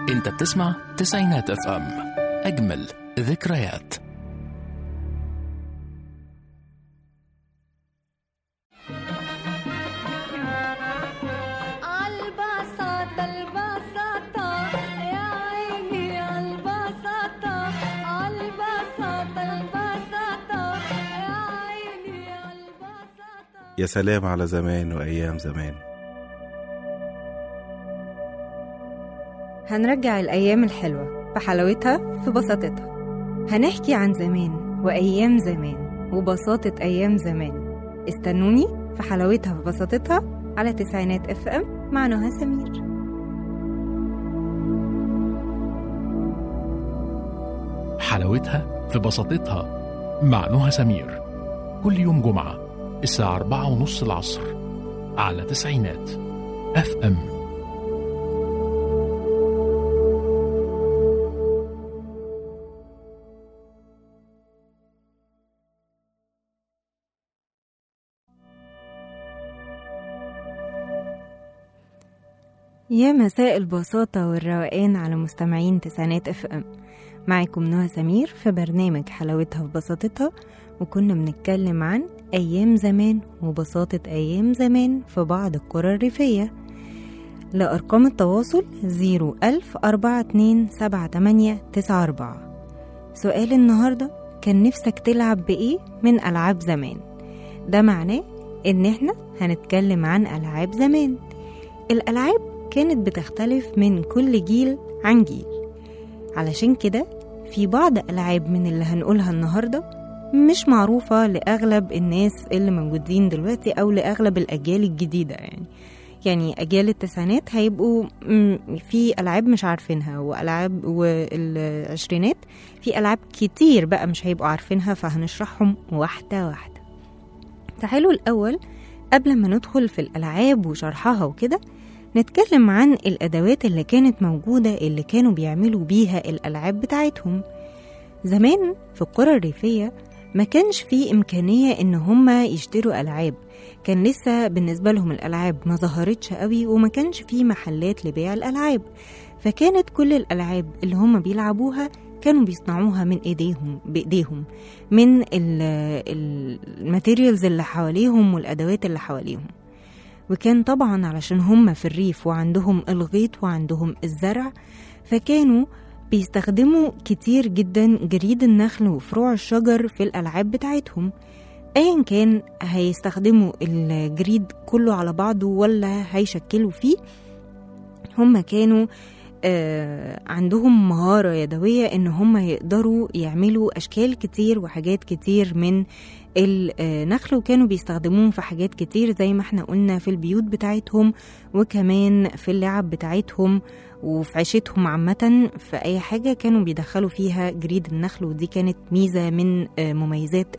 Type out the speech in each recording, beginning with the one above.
انت بتسمع تسعينات اف ام اجمل ذكريات عالبساطة البساطة يا عيني عالبساطة عالبساطة البساطة يا عيني عالبساطة يا سلام على زمان وأيام زمان هنرجع الأيام الحلوة بحلاوتها في بساطتها هنحكي عن زمان وأيام زمان وبساطة أيام زمان استنوني في حلاوتها في بساطتها على تسعينات اف ام مع نهى سمير حلاوتها في بساطتها مع نهى سمير كل يوم جمعة الساعة أربعة ونص العصر على تسعينات اف ام يا مساء البساطة والروقان على مستمعين تسعينات اف ام معاكم نهى سمير في برنامج حلاوتها في بساطتها وكنا بنتكلم عن أيام زمان وبساطة أيام زمان في بعض القرى الريفية لأرقام التواصل 010427894 سؤال النهاردة كان نفسك تلعب بإيه من ألعاب زمان ده معناه إن إحنا هنتكلم عن ألعاب زمان الألعاب كانت بتختلف من كل جيل عن جيل علشان كده في بعض ألعاب من اللي هنقولها النهاردة مش معروفة لأغلب الناس اللي موجودين دلوقتي أو لأغلب الأجيال الجديدة يعني يعني أجيال التسعينات هيبقوا م- في ألعاب مش عارفينها وألعاب والعشرينات في ألعاب كتير بقى مش هيبقوا عارفينها فهنشرحهم واحدة واحدة تعالوا الأول قبل ما ندخل في الألعاب وشرحها وكده نتكلم عن الأدوات اللي كانت موجودة اللي كانوا بيعملوا بيها الألعاب بتاعتهم زمان في القرى الريفية ما كانش في إمكانية إن هما يشتروا ألعاب كان لسه بالنسبة لهم الألعاب ما ظهرتش قوي وما كانش في محلات لبيع الألعاب فكانت كل الألعاب اللي هما بيلعبوها كانوا بيصنعوها من ايديهم بايديهم من الماتيريالز اللي حواليهم والادوات اللي حواليهم وكان طبعا علشان هم في الريف وعندهم الغيط وعندهم الزرع فكانوا بيستخدموا كتير جدا جريد النخل وفروع الشجر في الألعاب بتاعتهم أيا كان هيستخدموا الجريد كله على بعضه ولا هيشكلوا فيه هم كانوا آه عندهم مهارة يدوية إن هم يقدروا يعملوا أشكال كتير وحاجات كتير من النخل وكانوا بيستخدموهم في حاجات كتير زي ما احنا قلنا في البيوت بتاعتهم وكمان في اللعب بتاعتهم وفي عيشتهم عامة في أي حاجة كانوا بيدخلوا فيها جريد النخل ودي كانت ميزة من آه مميزات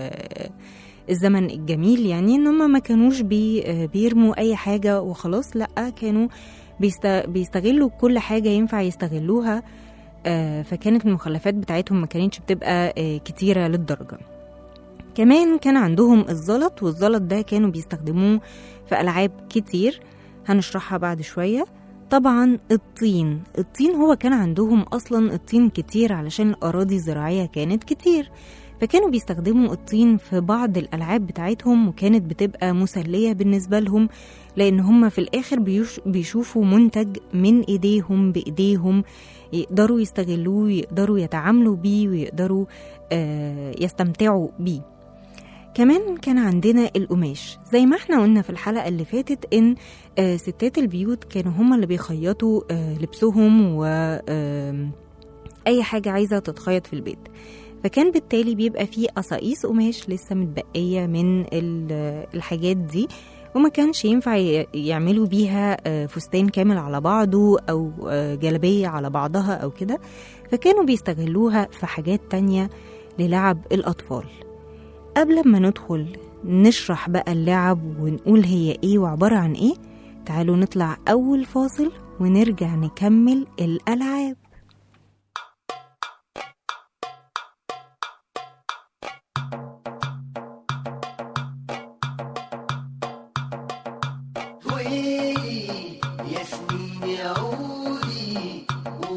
الزمن الجميل يعني ان هم ما كانوش بي بيرموا اي حاجة وخلاص لا كانوا بيستغلوا كل حاجة ينفع يستغلوها آه فكانت المخلفات بتاعتهم ما كانتش بتبقى آه كتيرة للدرجة كمان كان عندهم الزلط والزلط ده كانوا بيستخدموه في ألعاب كتير هنشرحها بعد شوية طبعا الطين الطين هو كان عندهم أصلا الطين كتير علشان الأراضي الزراعية كانت كتير فكانوا بيستخدموا الطين في بعض الألعاب بتاعتهم وكانت بتبقى مسلية بالنسبة لهم لأن هم في الآخر بيش بيشوفوا منتج من إيديهم بإيديهم يقدروا يستغلوه يقدروا يتعاملوا بيه ويقدروا آه يستمتعوا بيه كمان كان عندنا القماش زي ما احنا قلنا في الحلقة اللي فاتت ان آه ستات البيوت كانوا هما اللي بيخيطوا آه لبسهم و آه اي حاجة عايزة تتخيط في البيت فكان بالتالي بيبقى فيه قصاقيس قماش لسه متبقية من الحاجات دي وما كانش ينفع يعملوا بيها فستان كامل على بعضه أو جلبية على بعضها أو كده فكانوا بيستغلوها في حاجات تانية للعب الأطفال قبل ما ندخل نشرح بقى اللعب ونقول هي ايه وعبارة عن ايه تعالوا نطلع أول فاصل ونرجع نكمل الألعاب ويلي يا سنين يا عودي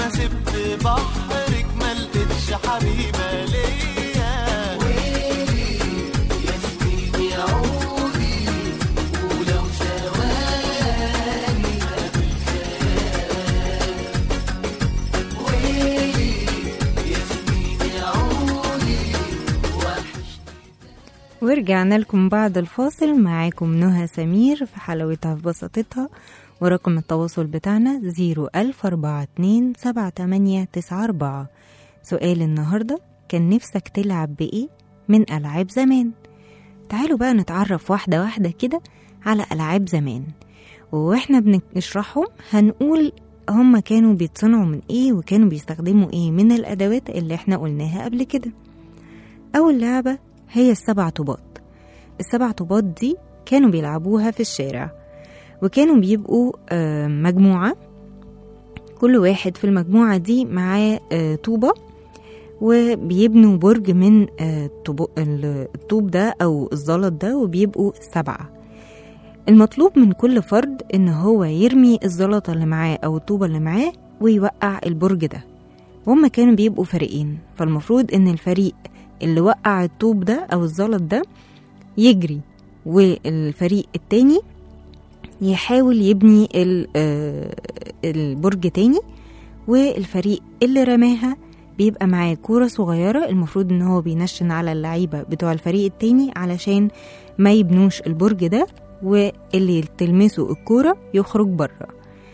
انا سبت بحرك ما لقيتش حبيبه ليا ويلي يا سنين يا عودي ولو ثواني ما في الخيال ويلي يا سنين يا عودي ورجعنا لكم بعد الفاصل معاكم نهى سمير في حلاوتها في بساطتها ورقم التواصل بتاعنا 01042 سؤال النهاردة كان نفسك تلعب بإيه من ألعاب زمان تعالوا بقى نتعرف واحدة واحدة كده على ألعاب زمان وإحنا بنشرحهم هنقول هما كانوا بيتصنعوا من إيه وكانوا بيستخدموا إيه من الأدوات اللي إحنا قلناها قبل كده أول لعبة هي السبع طوبات السبع طوبات دي كانوا بيلعبوها في الشارع وكانوا بيبقوا آه، مجموعة كل واحد في المجموعة دي معاه آه، طوبة وبيبنوا برج من آه، الطوب- ال- الطوب ده أو الزلط ده وبيبقوا سبعة المطلوب من كل فرد إن هو يرمي الزلطة اللي معاه أو الطوبة اللي معاه ويوقع البرج ده وهم كانوا بيبقوا فريقين فالمفروض إن الفريق اللي وقع الطوب ده أو الزلط ده يجري والفريق التاني يحاول يبني ال- آه، البرج تاني والفريق اللي رماها بيبقى معاه كورة صغيرة المفروض ان هو بينشن على اللعيبة بتوع الفريق التاني علشان ما يبنوش البرج ده واللي تلمسه الكورة يخرج بره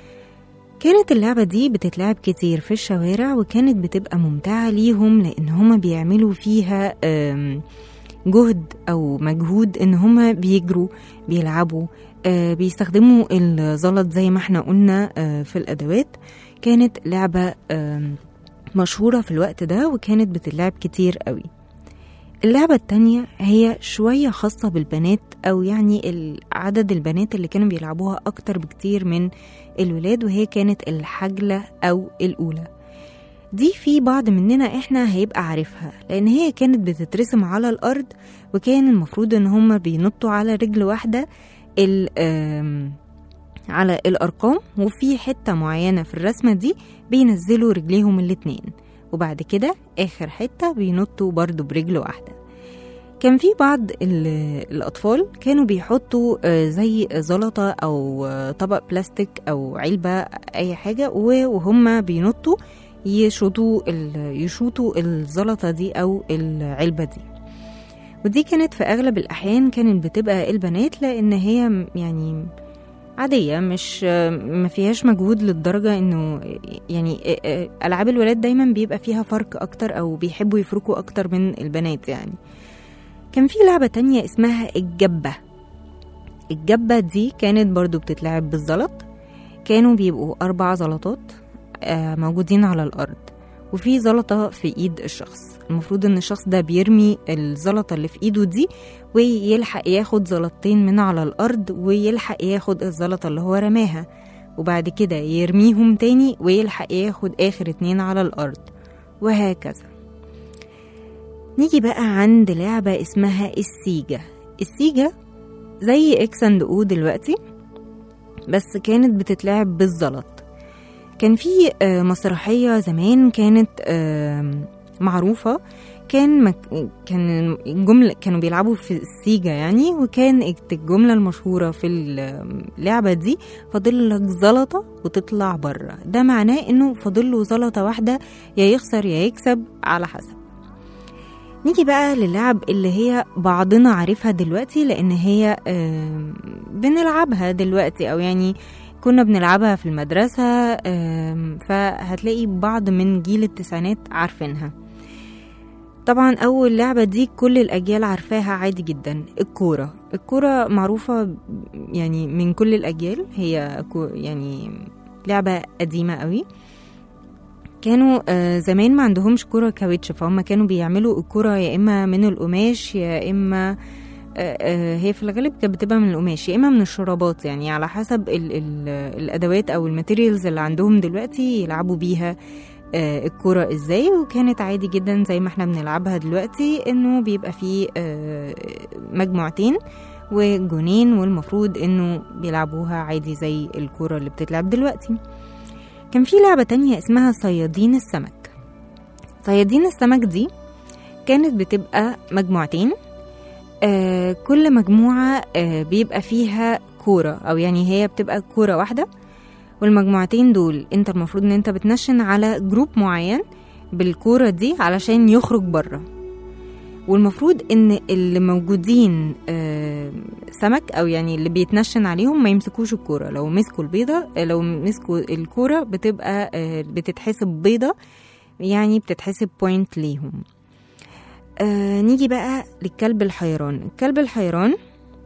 كانت اللعبة دي بتتلعب كتير في الشوارع وكانت بتبقى ممتعة ليهم لأن هما بيعملوا فيها آم، جهد أو مجهود إن هما بيجروا بيلعبوا آه، بيستخدموا الزلط زي ما احنا قلنا آه، في الأدوات كانت لعبة آم، مشهورة في الوقت ده وكانت بتتلعب كتير قوي اللعبة التانية هي شوية خاصة بالبنات أو يعني ال- عدد البنات اللي كانوا بيلعبوها أكتر بكتير من الولاد وهي كانت الحجلة أو الأولى دي في بعض مننا احنا هيبقى عارفها لأن هي كانت بتترسم على الأرض وكان المفروض إن هما بينطوا على رجل واحدة ال آم، على الأرقام وفي حتة معينة في الرسمة دي بينزلوا رجليهم الاتنين وبعد كده آخر حتة بينطوا برضو برجل واحدة كان في بعض ال- الأطفال كانوا بيحطوا آه، زي زلطة أو آه، طبق بلاستيك أو علبة أي حاجة و- وهم بينطوا يشوطوا ال- يشوطوا الزلطة دي أو العلبة دي ودي كانت في أغلب الأحيان كانت بتبقى البنات لأن هي م- يعني عادية مش ما فيهاش مجهود للدرجة انه يعني ألعاب الولاد دايما بيبقى فيها فرق أكتر أو بيحبوا يفرقوا أكتر من البنات يعني كان في لعبة تانية اسمها الجبة الجبة دي كانت برضو بتتلعب بالزلط كانوا بيبقوا أربع زلطات آه، موجودين على الأرض وفي زلطة في إيد الشخص المفروض إن الشخص ده بيرمي الزلطة اللي في إيده دي ويلحق ياخد زلطتين من على الأرض ويلحق ياخد الزلطة اللي هو رماها وبعد كده يرميهم تاني ويلحق ياخد آخر اتنين على الأرض وهكذا نيجي بقى عند لعبة اسمها السيجا السيجا زي اكس اند او دلوقتي بس كانت بتتلعب بالزلط كان في آه، مسرحية زمان كانت آم، معروفة كان مك... كان الجملة كانوا بيلعبوا في السيجا يعني وكان الجملة المشهورة في اللعبة دي فاضل لك زلطة وتطلع بره ده معناه انه فاضل له زلطة واحدة يا يخسر يا يكسب على حسب نيجي بقى للعب اللي هي بعضنا عارفها دلوقتي لان هي آم، بنلعبها دلوقتي او يعني كنا بنلعبها في المدرسة آم، فهتلاقي بعض من جيل التسعينات عارفينها طبعا أول لعبة دي كل الأجيال عارفاها عادي جدا الكورة الكورة معروفة يعني من كل الأجيال هي كو- يعني لعبة قديمة قوي كانوا آه، زمان ما عندهمش كرة كاوتش فهم كانوا بيعملوا الكرة يا إما من القماش يا إما آه، آه، هي في الغالب كانت بتبقى من القماش يا إما من الشرابات يعني على حسب ال ال الأدوات أو الماتيريالز اللي عندهم دلوقتي يلعبوا بيها آه، الكرة ازاي وكانت عادي جدا زي ما احنا بنلعبها دلوقتي انه بيبقى فيه آه، مجموعتين وجونين والمفروض انه بيلعبوها عادي زي الكرة اللي بتتلعب دلوقتي كان في لعبة تانية اسمها صيادين السمك صيادين السمك دي كانت بتبقى مجموعتين آه كل مجموعة آه بيبقى فيها كورة أو يعني هي بتبقى كورة واحدة والمجموعتين دول انت المفروض ان انت بتنشن على جروب معين بالكورة دي علشان يخرج بره والمفروض ان اللي موجودين آه، سمك او يعني اللي بيتنشن عليهم ما يمسكوش الكوره لو مسكوا البيضه آه، لو مسكوا الكوره بتبقى آه، بتتحسب بيضه يعني بتتحسب بوينت ليهم آه نيجي بقى للكلب الحيران الكلب الحيران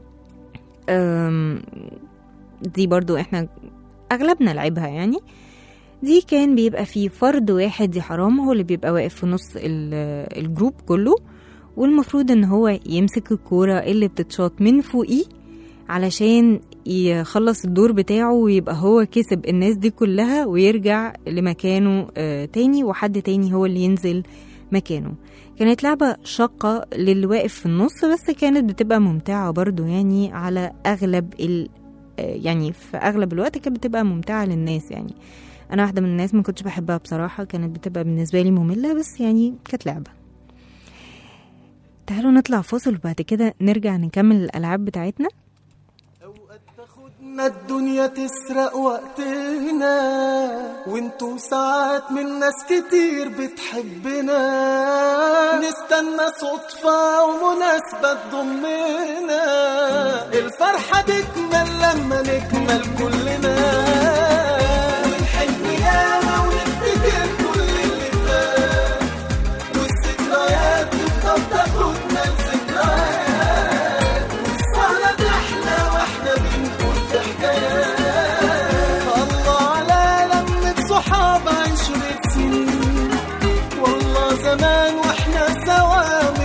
آم، دي برضو احنا اغلبنا لعبها يعني دي كان بيبقى فيه فرد واحد يا حرام هو اللي بيبقى واقف في نص ال- الجروب كله والمفروض ان هو يمسك الكورة اللي بتتشاط من فوقيه علشان يخلص الدور بتاعه ويبقى هو كسب الناس دي كلها ويرجع لمكانه آه، تاني وحد تاني هو اللي ينزل مكانه كانت لعبة شاقة للي واقف في النص بس كانت بتبقى ممتعة برضو يعني على أغلب ال آه، يعني في أغلب الوقت كانت بتبقى ممتعة للناس يعني أنا واحدة من الناس ما كنتش بحبها بصراحة كانت بتبقى بالنسبة لي مملة بس يعني كانت لعبة تعالوا نطلع فاصل وبعد كده نرجع نكمل الألعاب بتاعتنا اوقات تاخدنا الدنيا تسرق وقتنا وانتو ساعات من ناس كتير بتحبنا نستنى صدفة ومناسبة تضمنا الفرحة تكمل لما نكمل كلنا ونحن ياما ونفتكر كل اللي فات والذكريات تفضل تاخدنا لذكريات والسهرة تحلى واحنا بنقول في حكايات الله على لمة صحاب عشرة سنين والله زمان واحنا سوا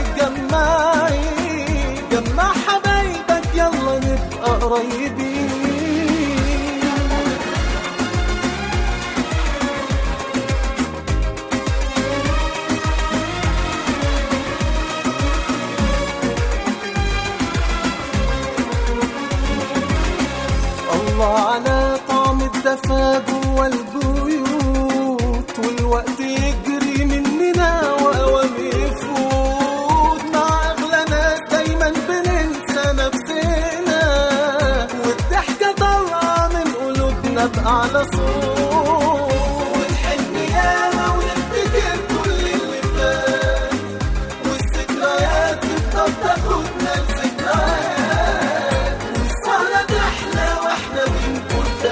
متجمعين جمع حبايبك يلا نبقى قريبين الله على طعم الدفا جوا البيوت والوقت يجري مننا واوام يفوت مع اغلى ناس دايما بننسى نفسنا والضحكه طالعه من قلوبنا باعلى صوت ونحن ياما ونفتكر كل اللي فات والذكريات تفضل تاخدنا لذكريات والسهرة تحلى واحنا بنقول في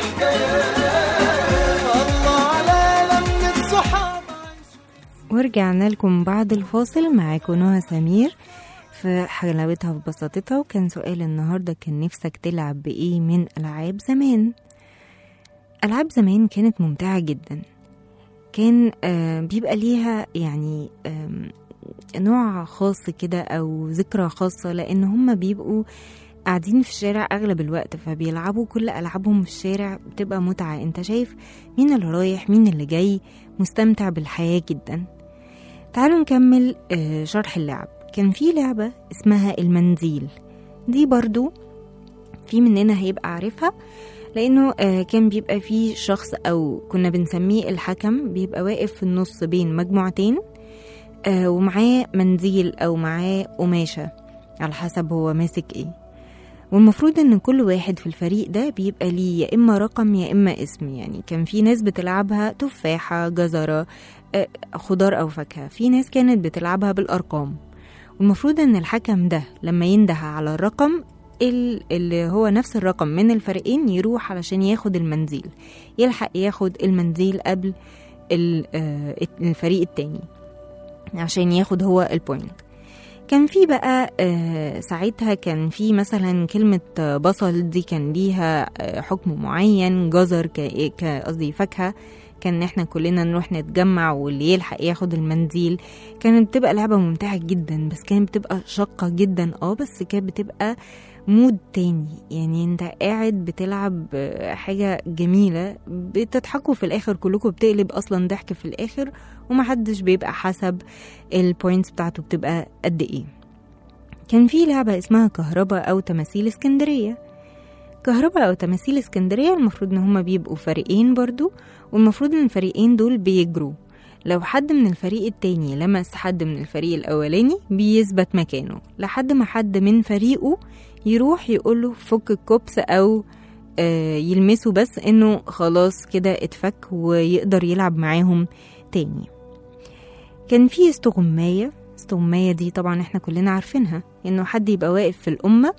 حكايات الله على لمة صحاب ورجعنا لكم بعد الفاصل معاكم نهى سمير في حلاوتها في بساطتها وكان سؤال النهاردة كان نفسك تلعب بإيه من ألعاب زمان ألعاب زمان كانت ممتعة جدا كان آه بيبقى ليها يعني آم، نوع خاص كده أو ذكرى خاصة لأن هما بيبقوا قاعدين في الشارع أغلب الوقت فبيلعبوا كل ألعابهم في الشارع بتبقى متعة أنت شايف مين اللي رايح مين اللي جاي مستمتع بالحياة جدا تعالوا نكمل آه، شرح اللعب كان في لعبة اسمها المنديل دي برضو في مننا هيبقى عارفها لأنه آه، كان بيبقى فيه شخص أو كنا بنسميه الحكم بيبقى واقف في النص بين مجموعتين آه، ومعاه منديل أو معاه قماشة على حسب هو ماسك ايه والمفروض ان كل واحد في الفريق ده بيبقى ليه يا اما رقم يا اما اسم يعني كان في ناس بتلعبها تفاحة جزرة آه، خضار او فاكهة في ناس كانت بتلعبها بالارقام والمفروض ان الحكم ده لما ينده على الرقم ال- اللي هو نفس الرقم من الفريقين يروح علشان ياخد المنديل يلحق ياخد المنديل قبل ال- آه، الفريق التاني عشان ياخد هو البوينت كان في بقى آه، ساعتها كان في مثلا كلمة آه، بصل دي كان ليها آه، حكم معين جزر ك- ك- قصدي فاكهة كان إن احنا كلنا نروح نتجمع واللي يلحق ياخد المنديل كانت بتبقى لعبة ممتعة جدا بس كانت بتبقى شاقة جدا اه بس كانت بتبقى مود تاني يعني انت قاعد بتلعب آه، حاجة جميلة بتضحكوا في الآخر كلكم بتقلب أصلا ضحك في الآخر ومحدش بيبقى حسب البوينتس بتاعته بتبقى قد ايه كان في لعبة اسمها كهرباء أو تماثيل اسكندرية كهرباء أو تماثيل اسكندرية المفروض إن هما بيبقوا فريقين برضو والمفروض إن الفريقين دول بيجروا لو حد من الفريق التاني لمس حد من الفريق الأولاني بيثبت مكانه لحد ما حد من فريقه يروح يقوله فك الكوبس أو آه، يلمسه بس إنه خلاص كده اتفك ويقدر يلعب معاهم تاني كان في استغماية استغماية دي طبعا احنا كلنا عارفينها انه حد يبقى واقف في الأمة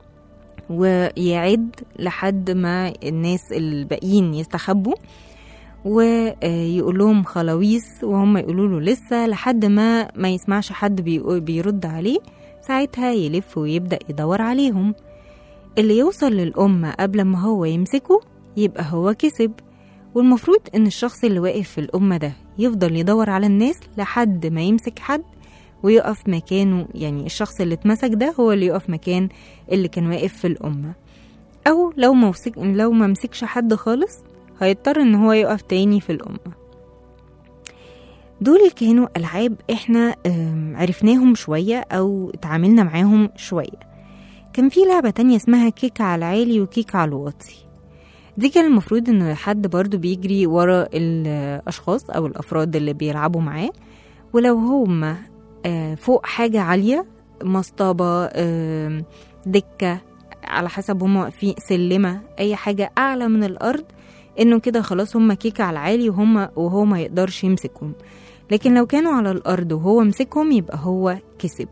ويعد لحد ما الناس الباقيين يستخبوا ويقول لهم خلاويص وهم يقولوا له لسه لحد ما ما يسمعش حد بيقو- بيرد عليه ساعتها يلف ويبدأ يدور عليهم اللي يوصل للأمة قبل ما هو يمسكه يبقى هو كسب والمفروض إن الشخص اللي واقف في الأمة ده يفضل يدور على الناس لحد ما يمسك حد ويقف مكانه يعني الشخص اللي اتمسك ده هو اللي يقف مكان اللي كان واقف في الأمة أو لو ما مسك لو ما مسكش حد خالص هيضطر إن هو يقف تاني في الأمة دول كانوا ألعاب إحنا آم، عرفناهم شوية أو اتعاملنا معاهم شوية كان في لعبة تانية اسمها كيك على العالي وكيك على الواطي دي كان المفروض إن حد برضو بيجري ورا الأشخاص أو الأفراد اللي بيلعبوا معاه ولو هم آه، فوق حاجة عالية مصطبة آم، دكة على حسب هما واقفين سلمة أي حاجة أعلى من الأرض إنه كده خلاص هما كيكة على العالي وهما وهو ما يقدرش يمسكهم لكن لو كانوا على الأرض وهو مسكهم يبقى هو كسب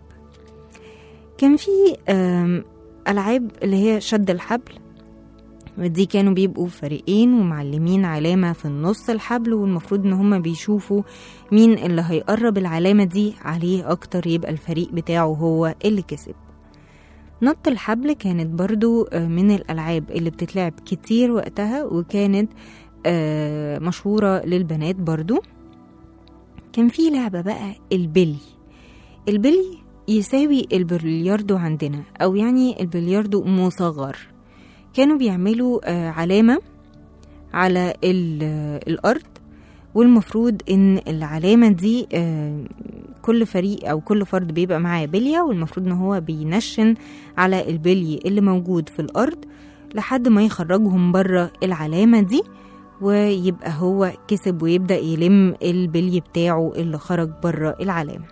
كان في آم، ألعاب اللي هي شد الحبل ودي كانوا بيبقوا فريقين ومعلمين علامة في النص الحبل والمفروض ان هما بيشوفوا مين اللي هيقرب العلامة دي عليه اكتر يبقى الفريق بتاعه هو اللي كسب نط الحبل كانت برضو آه، من الألعاب اللي بتتلعب كتير وقتها وكانت آه، مشهورة للبنات برضو كان في لعبة بقى البلي البلي يساوي البلياردو عندنا أو يعني البلياردو مصغر كانوا بيعملوا آه، علامة على ال- آه، الأرض والمفروض إن العلامة دي آه، كل فريق أو كل فرد بيبقى معاه بلية والمفروض إن هو بينشن على البلي اللي موجود في الأرض لحد ما يخرجهم بره العلامة دي ويبقى هو كسب ويبدأ يلم البلي بتاعه اللي خرج بره العلامة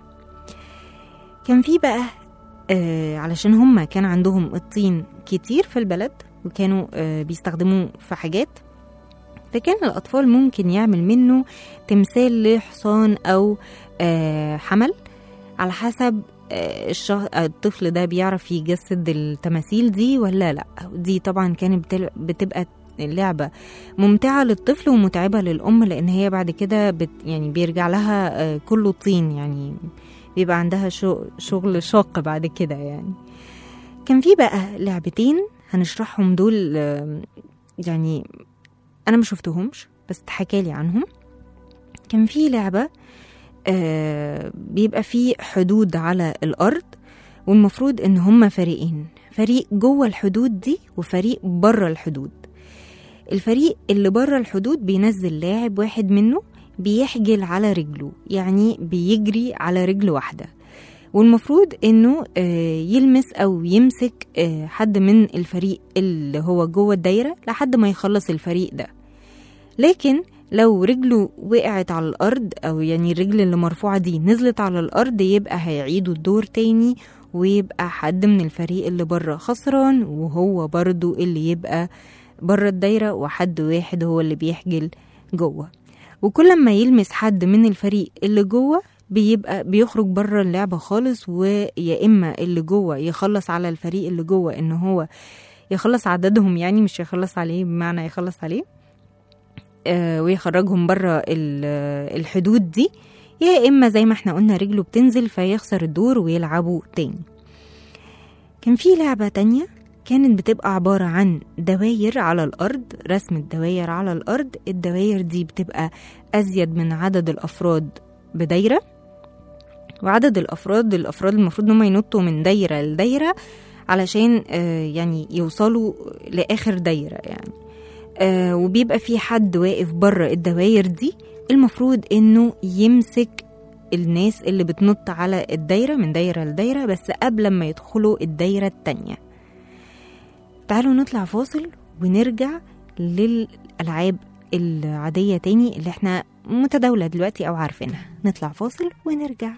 كان في بقى آه علشان هما كان عندهم الطين كتير في البلد وكانوا آه بيستخدموه في حاجات فكان الأطفال ممكن يعمل منه تمثال لحصان أو آه حمل على حسب آه، الشخص الطفل ده بيعرف يجسد التماثيل دي ولا لا دي طبعا كانت بتل- بتبقى اللعبة ممتعة للطفل ومتعبة للأم لأن هي بعد كده بت يعني بيرجع لها آه، كله طين يعني بيبقى عندها شو- شغل شاق بعد كده يعني كان في بقى لعبتين هنشرحهم دول آه، يعني أنا ما شفتهمش بس اتحكالي عنهم كان في لعبة آه، بيبقى في حدود على الأرض والمفروض إن هما فريقين فريق جوه الحدود دي وفريق بره الحدود الفريق اللي بره الحدود بينزل لاعب واحد منه بيحجل على رجله يعني بيجري على رجل واحدة والمفروض انه آه، يلمس او يمسك آه، حد من الفريق اللي هو جوه الدايرة لحد ما يخلص الفريق ده لكن لو رجله وقعت على الأرض أو يعني الرجل اللي مرفوعة دي نزلت على الأرض يبقى هيعيدوا الدور تاني ويبقى حد من الفريق اللي بره خسران وهو برضو اللي يبقى بره الدايرة وحد واحد هو اللي بيحجل جوه وكل ما يلمس حد من الفريق اللي جوه بيبقى بيخرج بره اللعبة خالص ويا إما اللي جوه يخلص على الفريق اللي جوه إن هو يخلص عددهم يعني مش يخلص عليه بمعنى يخلص عليه آه، ويخرجهم بره ال- الحدود دي يا اما زي ما احنا قلنا رجله بتنزل فيخسر الدور ويلعبوا تاني كان في لعبة تانية كانت بتبقى عبارة عن دواير على الأرض رسم الدواير على الأرض الدواير دي بتبقى أزيد من عدد الأفراد بدايرة وعدد الأفراد الأفراد المفروض إن هم ينطوا من دايرة لدايرة علشان آه، يعني يوصلوا لآخر دايرة يعني آه وبيبقى في حد واقف بره الدواير دي المفروض انه يمسك الناس اللي بتنط على الدايرة من دايرة لدايرة بس قبل ما يدخلوا الدايرة التانية تعالوا نطلع فاصل ونرجع للألعاب العادية تاني اللي احنا متداولة دلوقتي أو عارفينها نطلع فاصل ونرجع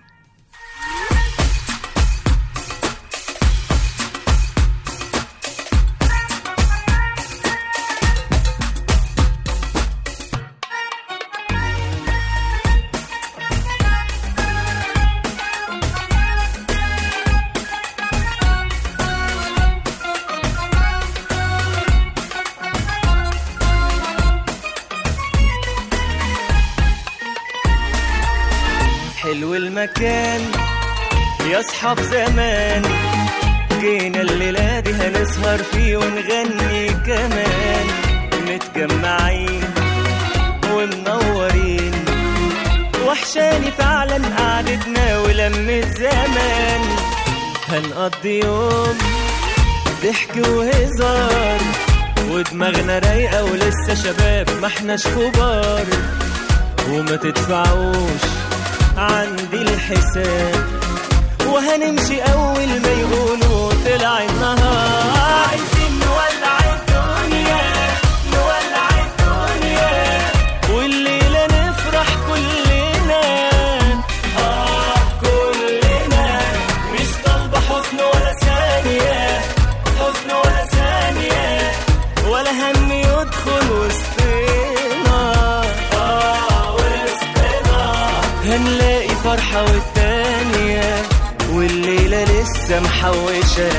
حلو المكان يا اصحاب زمان جينا الليلة دي هنسهر فيه ونغني كمان متجمعين ومنورين وحشاني فعلا قعدتنا ولمة زمان هنقضي يوم ضحك وهزار ودماغنا رايقة ولسه شباب ما احناش كبار وما تدفعوش عندي الحساب وهنمشي اول ما يقولوا طلع النهار عايزين نولع الدنيا نولع الدنيا والليله نفرح كلنا اه كلنا مش طالبه حزن ولا ثانيه حزن ولا ثانيه ولا هم يدخل وسطنا اه وسطنا هنلاقي فرحة والتانية والليلة لسه محوشة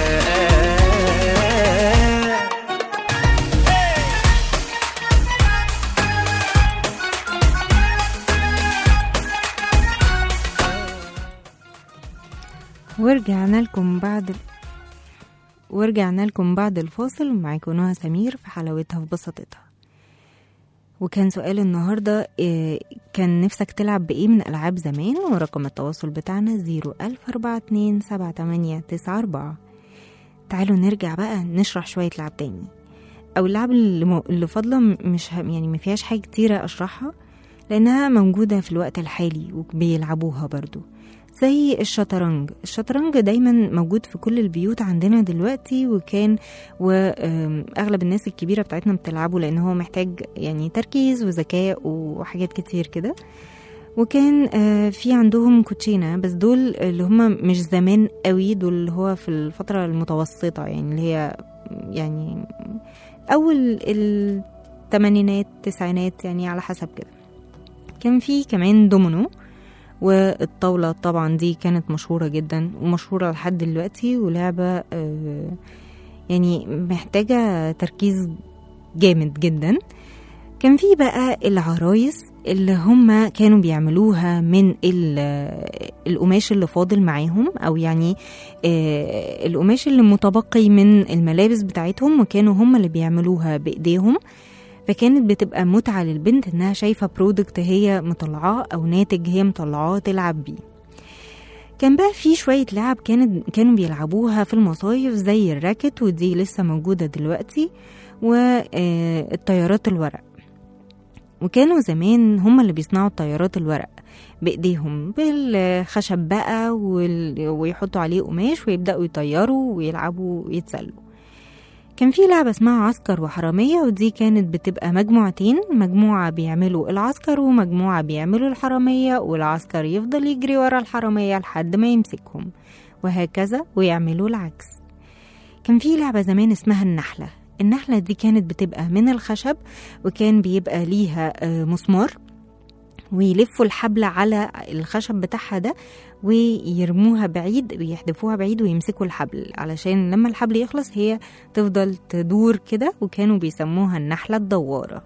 ورجعنا لكم بعد ورجعنا لكم بعد الفاصل معاكم نهى سمير في حلاوتها في بساطتها وكان سؤال النهاردة إيه، كان نفسك تلعب بإيه من ألعاب زمان ورقم التواصل بتاعنا زيرو ألف أربعة اتنين سبعة تمانية تسعة أربعة تعالوا نرجع بقى نشرح شوية لعب تاني أو اللعب اللي, م... اللي فاضلة م- مش ه... يعني ما فيهاش حاجة كتيرة أشرحها لأنها موجودة في الوقت الحالي وبيلعبوها برضو زي الشطرنج الشطرنج دايما موجود في كل البيوت عندنا دلوقتي وكان واغلب الناس الكبيره بتاعتنا بتلعبه لان هو محتاج يعني تركيز وذكاء وحاجات كتير كده وكان آه، في عندهم كوتشينه بس دول اللي هم مش زمان قوي دول اللي هو في الفتره المتوسطه يعني اللي هي يعني اول الثمانينات التسعينات يعني على حسب كده كان في كمان دومينو والطاولة طبعا دي كانت مشهورة جدا ومشهورة لحد دلوقتي ولعبة آه، يعني محتاجة تركيز جامد جدا كان في بقى العرايس اللي هم كانوا بيعملوها من ال- القماش اللي فاضل معاهم او يعني آه، القماش اللي متبقي من الملابس بتاعتهم وكانوا هم اللي بيعملوها بايديهم فكانت بتبقى متعة للبنت انها شايفة برودكت هي مطلعاه او ناتج هي مطلعاه تلعب بيه كان بقى في شوية لعب كانت كانوا بيلعبوها في المصايف زي الراكت ودي لسه موجودة دلوقتي والطيارات الورق وكانوا زمان هم اللي بيصنعوا الطيارات الورق بإيديهم بالخشب بقى وال- ويحطوا عليه قماش ويبدأوا يطيروا ويلعبوا ويتسلوا كان في لعبة اسمها عسكر وحرامية ودي كانت بتبقى مجموعتين مجموعة بيعملوا العسكر ومجموعة بيعملوا الحرامية والعسكر يفضل يجري ورا الحرامية لحد ما يمسكهم وهكذا ويعملوا العكس كان في لعبة زمان اسمها النحلة النحلة دي كانت بتبقى من الخشب وكان بيبقى ليها آه، مسمار ويلفوا الحبل على الخشب بتاعها ده ويرموها بعيد ويحدفوها بعيد ويمسكوا الحبل علشان لما الحبل يخلص هي تفضل تدور كده وكانوا بيسموها النحلة الدوارة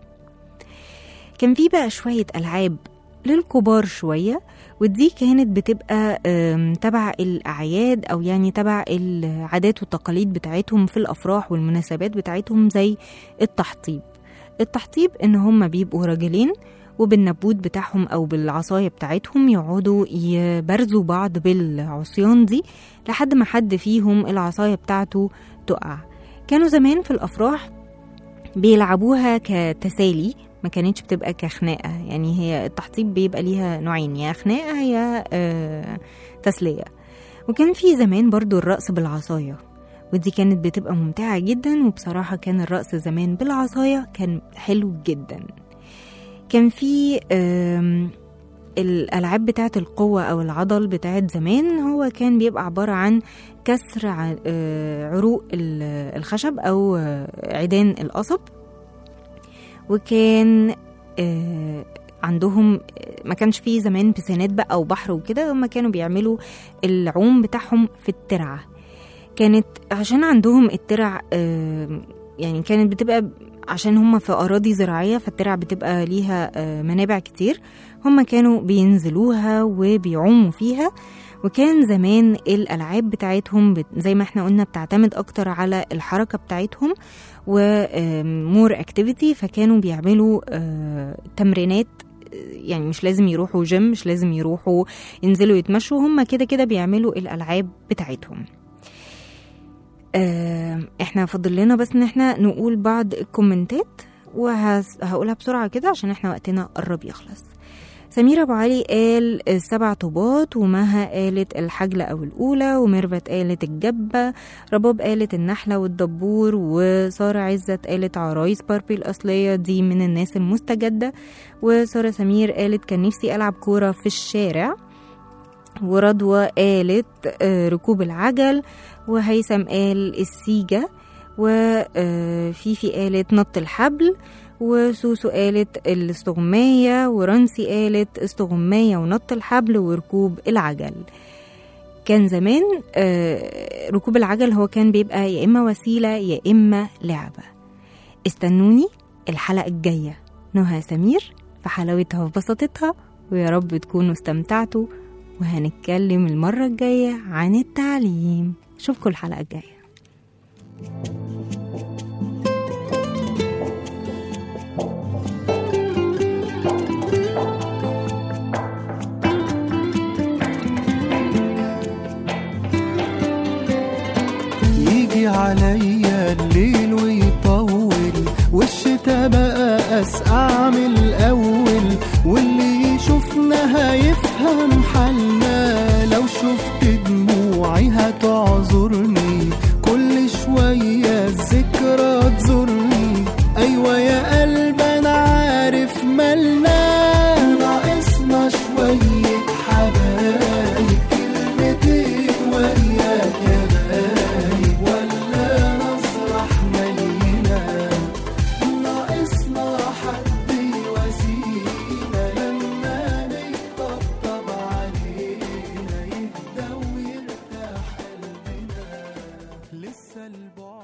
كان في بقى شوية ألعاب للكبار شوية ودي كانت بتبقى آم، تبع الأعياد أو يعني تبع العادات والتقاليد بتاعتهم في الأفراح والمناسبات بتاعتهم زي التحطيب التحطيب إن هما بيبقوا راجلين وبالنبوت بتاعهم أو بالعصاية بتاعتهم يقعدوا يبرزوا بعض بالعصيان دي لحد ما حد فيهم العصاية بتاعته تقع كانوا زمان في الأفراح بيلعبوها كتسالي ما كانتش بتبقى كخناقة يعني هي التحطيب بيبقى ليها نوعين يا خناقة يا آه تسلية وكان في زمان برضو الرقص بالعصاية ودي كانت بتبقى ممتعة جدا وبصراحة كان الرقص زمان بالعصاية كان حلو جدا كان في آم، الألعاب بتاعة القوة أو العضل بتاعة زمان هو كان بيبقى عبارة عن كسر ع- آه، عروق ال- الخشب أو آه، عيدان القصب وكان آه، عندهم ما كانش فيه زمان بسينات بقى او بحر وكده هما كانوا بيعملوا العوم بتاعهم في الترعه كانت عشان عندهم الترع آه، يعني كانت بتبقى عشان هم في أراضي زراعية فالترع بتبقى ليها آه، منابع كتير هم كانوا بينزلوها وبيعوموا فيها وكان زمان الألعاب بتاعتهم بت- زي ما احنا قلنا بتعتمد أكتر على الحركة بتاعتهم ومور اكتيفيتي فكانوا بيعملوا آه، تمرينات آه، يعني مش لازم يروحوا جيم مش لازم يروحوا ينزلوا يتمشوا هم كده كده بيعملوا الألعاب بتاعتهم آه، احنا فاضل لنا بس ان احنا نقول بعض الكومنتات وهقولها بسرعة كده عشان احنا وقتنا قرب يخلص سميرة أبو علي قال السبع طوبات ومها قالت الحجلة أو الأولى وميرفت قالت الجبة رباب قالت النحلة والدبور وسارة عزت قالت عرايس باربي الأصلية دي من الناس المستجدة وسارة سمير قالت كان نفسي ألعب كورة في الشارع ورضوى قالت آه، ركوب العجل وهيثم قال السيجة وفيفي قالت نط الحبل وسوسو قالت الاستغماية ورانسي قالت استغماية ونط الحبل وركوب العجل كان زمان آه، ركوب العجل هو كان بيبقى يا إما وسيلة يا إما لعبة استنوني الحلقة الجاية نهى سمير في حلاوتها وبساطتها ويا رب تكونوا استمتعتوا وهنتكلم المرة الجاية عن التعليم اشوفكم الحلقة الجاية يجي عليا الليل ويطول والشتا بقى أسقع من الأول واللي يشوفنا هيفهم حالنا لو شفت دموعي هتعذرني كل شوية الذكرى تزورني أيوة يا قلب أنا عارف مالنا ناقصنا شوية حبايب كلمتين وياك يا بايب ولا نسرح ملينا ناقصنا حد يواسينا لما نطبطب علينا يهدى ويرتاح قلبنا لسه البعد